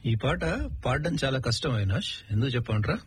ఈ పాట పాడడం చాలా కష్టం అవినాష్ ఎందుకు చెప్పంటారా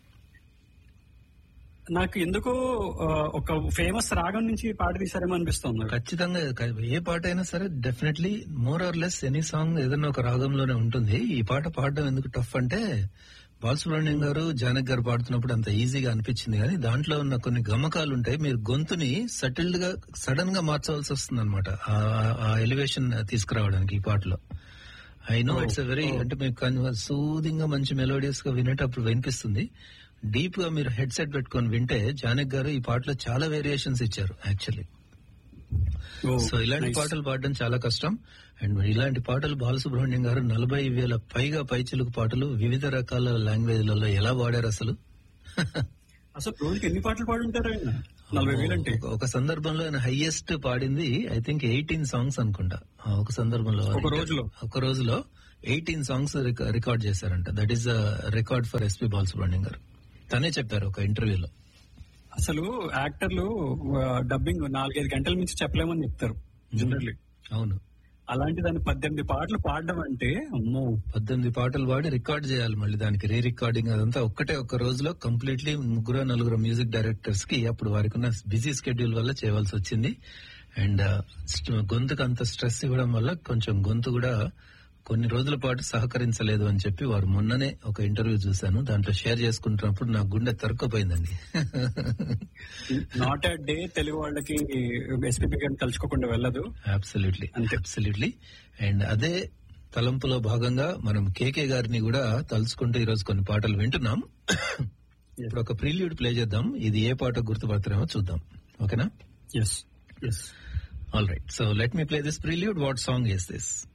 నాకు ఎందుకో ఆ, ఒక ఫేమస్ రాగం నుంచి పాట తీసారేమో అనిపిస్తుంది ఖచ్చితంగా క- ఏ పాట అయినా సరే definitely more or less any song ఏదైనా ఒక రాగంలోనే ఉంటుంది ఈ పాట పాడడం ఎందుకు టఫ్ అంటే బాలసుబ్రహ్మణ్యం గారు జానక్ గారు పాడుతున్నప్పుడు అంత ఈజీగా అనిపించింది కానీ దాంట్లో ఉన్న కొన్ని గమకాలు ఉంటాయి మీరు గొంతుని సటిల్డ్ గా సడన్ గా మార్చవలసి వస్తుంది అనమాట ఆ ఎలివేషన్ తీసుకురావడానికి ఈ పాటలో ఐ నో ఇట్స్ వెరీ అంటే మీకు సూదింగ్ గా మంచి మెలోడియస్ గా వినేటప్పుడు వినిపిస్తుంది డీప్ గా మీరు హెడ్ సెట్ పెట్టుకొని వింటే జానక్ గారు ఈ పాటలో చాలా వేరియేషన్స్ ఇచ్చారు యాక్చువల్లీ సో ఇలాంటి పాటలు పాడడం చాలా కష్టం అండ్ ఇలాంటి పాటలు బాలసుబ్రహ్మణ్యం గారు నలభై వేల పైగా పైచిలుకు పాటలు వివిధ రకాల లాంగ్వేజ్లలో ఎలా పాడారు అసలు అసలు రోజుకి ఎన్ని పాటలు పాడుంటారు ఆయన నలభై వేలు అంటే ఒక- ఒక సందర్భంలో ఆయన హైయెస్ట్ పాడింది ఐ థింక్ ఎయిటీన్ సాంగ్స్ అనుకుంటా ఆ ఒక సందర్భంలో ఒక రోజులో? ఒక రోజులో ఎయిటీన్ సాంగ్స్ రికార్డ్ చేశారంట that is record for SP Balasubrahmanyam గారు తనే చెప్పారు ఒక ఇంటర్వ్యూలో అసలు యాక్టర్లు డబ్బింగ్ నాలుగైదు గంటల నుంచి చెప్పలేమని చెప్తారు జనరల్లీ అవును అలాంటి దాన్ని పద్దెనిమిది పాటలు పాడడం అంటే అమ్మో పద్దెనిమిది పాటలు పాడి రికార్డ్ చేయాలి మళ్ళీ దానికి రీ రికార్డింగ్ అదంతా ఒక్కటే ఒక్క రోజులో కంప్లీట్లీ ముగ్గురు నలుగురు మ్యూజిక్ డైరెక్టర్స్ కి అప్పుడు వారికి ఉన్న బిజీ స్కెడ్యూల్ వల్ల చేయవలసి వచ్చింది అండ్ గొంతుకు అంత స్ట్రెస్ ఇవ్వడం వల్ల కొంచెం గొంతు కూడా కొన్ని రోజుల పాటు సహకరించలేదు అని చెప్పి వారు మొన్ననే ఒక ఇంటర్వ్యూ చూశాను దాంట్లో షేర్ చేసుకుంటున్నప్పుడు నా గుండె తరుక్కుపోయిందండి నాట్ అ డే తెలుగు వాళ్ళకి ఎస్పీపీ గారిని తలుచుకోకుండా వెళ్ళదు అబ్సల్యూట్లీ అంతే. అబ్సల్యూట్లీ అండ్ అదే తలంపులో భాగంగా మనం కేకే గారిని కూడా తలుచుకుంటూ ఈరోజు కొన్ని పాటలు వింటున్నాం ఇప్పుడు ఒక ప్రీల్యూడ్ ప్లే చేద్దాం ఇది ఏ పాట గుర్తుపడతారేమో చూద్దాం ఓకేనా yes yes all right so let me play this prelude what song is this